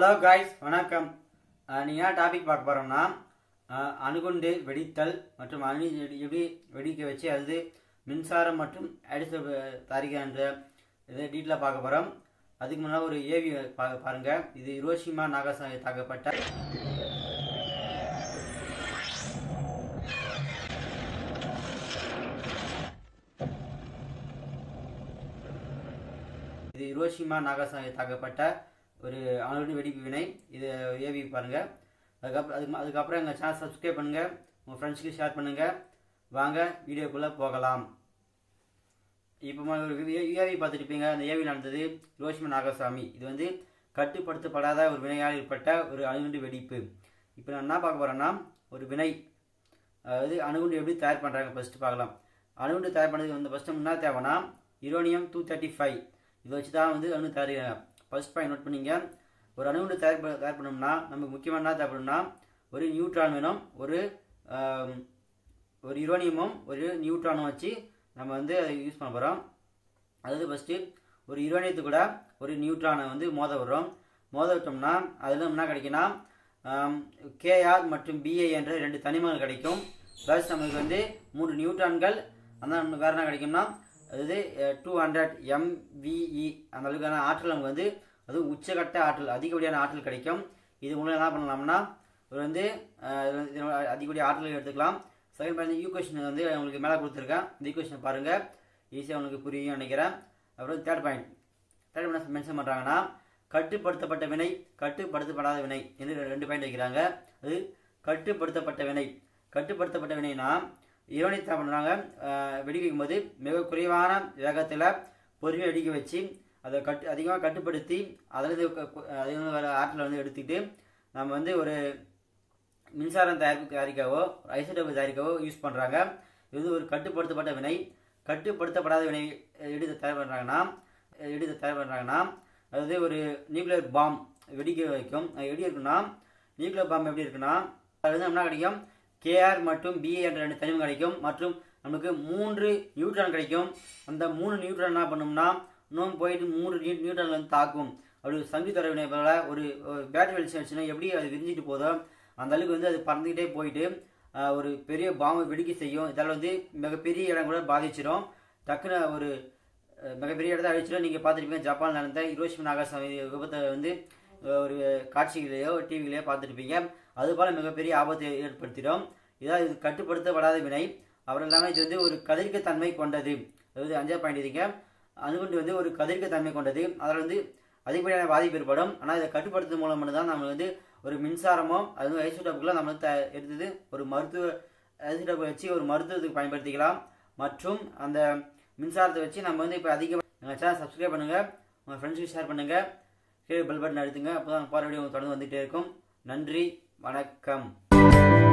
hello guys வணக்கம் அஹ் நீங்க என்ன டாபிக் பார்க்க போறோம்னா அஹ் அணுகுண்டு வெடித்தல் மற்றும் அணு வெடி- எப்படி வெடிக்க வச்சு அது மின்சாரம் மற்றும் அடிச தயாரிக்க என்ற இதை டீட்டெயிலாக பார்க்க போறோம் அதுக்கு முன்னாடி ஒரு ஏவி பா- பாருங்க இது ஹிரோஷிமா நாகசாகி தாக்கப்பட்ட இது ஹிரோஷிமா நாகசாகி தாக்கப்பட்ட ஒரு அணுகுண்டு வெடிப்பு வினை இது ஏவி பாருங்க அதுக்கப்புறம் அதுக்கு அதுக்கப்புறம் எங்கள் சேனல் சப்ஸ்கிரைப் பண்ணுங்க உங்கள் ஃப்ரெண்ட்ஸ்க்கு ஷேர் பண்ணுங்க வாங்க வீடியோக்குள்ளே போகலாம் இப்போ ம- ஒரு ஏவி பார்த்துருப்பீங்க அந்த ஏவி நடந்தது ஹிரோஷிமா நாகசாமி இது வந்து கட்டுப்படுத்தப்படாத ஒரு வினையால் ஏற்பட்ட ஒரு அணுகுண்டு வெடிப்பு இப்போ நான் என்ன பார்க்க போகிறேன்னா ஒரு வினை அதாவது அணுகுண்டு எப்படி தயார் பண்ணுறாங்க ஃபஸ்ட்டு பார்க்கலாம் அணுகுண்டு தயார் பண்ணுறதுக்கு வந்து ஃபஸ்ட்டு என்ன தேவைன்னா யுரோனியம் டூ தேர்ட்டி ஃபைவ் இதை வச்சு தான் வந்து அணு தயாரிக்கிறாங்க ஃபர்ஸ்ட் பாயிண்ட் நோட் பண்ணிங்க ஒரு அணுகுண்டு தயார் ப- தயார் பண்ணோம்னா நமக்கு முக்கியமாக என்ன தேவைப்படும்னா ஒரு நியூட்ரான் வேணும் ஒரு ஆம், ஒரு யுரோனியமும் ஒரு நியூட்ரானும் வச்சு நம்ம வந்து அதை யூஸ் பண்ண போகிறோம் அதாவது ஃபஸ்ட்டு ஒரு யுரோனியத்து கூட ஒரு நியூட்ரானை வந்து மோத விடுறோம் மோத விட்டோம்னா அதில் என்ன கிடைக்குன்னா கேஆர் மற்றும் பிஏ என்ற ரெண்டு தனிமங்கள் கிடைக்கும் ப்ளஸ் நமக்கு வந்து மூணு நியூட்ரான்கள் அந்த நமக்கு வேறு என்ன கிடைக்கும்னா அதாவது டூ ஹண்ட்ரட் எம்விஇ அந்த அளவுக்கான ஆற்றல் நமக்கு வந்து அது உச்சகட்ட ஆற்றல் அதிகப்படியான ஆற்றல் கிடைக்கும் இது மூலம் என்ன பண்ணலாம்னா ஒரு வந்து அஹ், இது வந்து இதனோட அதிகப்படிய ஆற்றல் எடுத்துக்கலாம் செகண்ட் பாயிண்ட் ஈக்குவேஷன் வந்து உங்களுக்கு மேலே கொடுத்துருக்கேன் இந்த ஈக்குவேஷன் பாருங்கள் ஈஸியாக உங்களுக்கு புரியும் நினைக்கிறேன் அப்புறம் third point third point mention பண்ணுறாங்கன்னா கட்டுப்படுத்தப்பட்ட வினை கட்டுப்படுத்தப்படாத வினை என்று ரெண்டு பாயிண்ட் வைக்கிறாங்க அது கட்டுப்படுத்தப்பட்ட வினை கட்டுப்படுத்தப்பட்ட வினைனா ஈரோனித்தா பண்ணுறாங்க வெடிக்க வைக்கும்போது மிக குறைவான வேகத்தில் பொறுமையாக வெடிக்க வச்சு அதை கட்டு அதிகமாக கட்டுப்படுத்தி அதில் அதிகமாக வர ஆற்றலை வந்து எடுத்துக்கிட்டு நம்ம வந்து ஒரு மின்சாரம் தயாரிப்பு தயாரிக்கவோ ஐசோடோப் தயாரிக்கவோ யூஸ் பண்ணுறாங்க இது வந்து ஒரு கட்டுப்படுத்தப்பட்ட வினை கட்டுப்படுத்தப்படாத வினை எடுத்து தயார் பண்ணுறாங்கன்னா எடுத்து தயார் பண்ணுறாங்கன்னா அதாவது ஒரு நியூக்ளியர் பாம் வெடிக்க வைக்கும் அது எப்படி இருக்குன்னா நியூக்ளியர் பாம் எப்படி இருக்குன்னா அது வந்து என்ன கிடைக்கும் கேஆர் மற்றும் பிஏ என்ற ரெண்டு தனிமம் கிடைக்கும் மற்றும் நமக்கு மூன்று நியூட்ரான் கிடைக்கும் அந்த மூணு நியூட்ரான் என்ன பண்ணும்னா இன்னும் போயிட்டு மூணு நியூ நியூட்ரான் வந்து தாக்கும் அப்படி ஒரு சங்கி தரவினை போல ஒரு ஒரு பேட்டரி வெளிச்சம் வச்சுன்னா எப்படி அது விரிஞ்சிட்டு போதோ அந்த அளவுக்கு வந்து அது பறந்துக்கிட்டே போயிட்டு ஆஹ், ஒரு பெரிய பாம்பு வெடிக்க செய்யும் இதால் வந்து மிகப்பெரிய இடம் கூட பாதிச்சிடும் டக்குன்னு ஒரு அஹ், மிகப்பெரிய இடத்த அழிச்சிடும் நீங்கள் பார்த்துருப்பீங்க ஜப்பான் நடந்த ஹிரோஷிமா நாகாசாமி விபத்தை வந்து அஹ், ஒரு காட்சிகளையோ டிவிகளையோ பார்த்துருப்பீங்க அது போல மிகப்பெரிய ஆபத்தை ஏற்படுத்திடும் இதான் இது கட்டுப்படுத்தப்படாத வினை அப்புறம் இல்லாமல் இது வந்து ஒரு கதிர்க்கத்தன்மை கொண்டது அதாவது அஞ்சாவது பாயிண்ட் இதுங்க அணுகுண்டு வந்து ஒரு கதிர்க்கத்தன்மை கொண்டது அதில் வந்து அதிகப்படியான பாதிப்பு ஏற்படும் ஆனால் இதை கட்டுப்படுத்தும் மூலம் மட்டும்தான் நம்ம வந்து ஒரு மின்சாரமோ அது வந்து ஐசோடோப்புக்குலாம் நம்ம வந்து த- எடுத்தது ஒரு மருத்துவ ஐசோடோப்பை வச்சு ஒரு மருத்துவத்துக்கு பயன்படுத்திக்கலாம் மற்றும் அந்த மின்சாரத்தை வச்சு நம்ம வந்து இப்போ அதிகமாக எங்கள் சேனல் சப்ஸ்கிரைப் பண்ணுங்கள் உங்கள் ஃப்ரெண்ட்ஸுக்கு ஷேர் பண்ணுங்கள் கீழே பெல் பட்டன் அழுத்துங்க அப்போ தான் போகிற வீடியோ உங்களுக்கு தொடர்ந்து வந்துகிட்டே இருக்கும் நன்றி வணக்கம்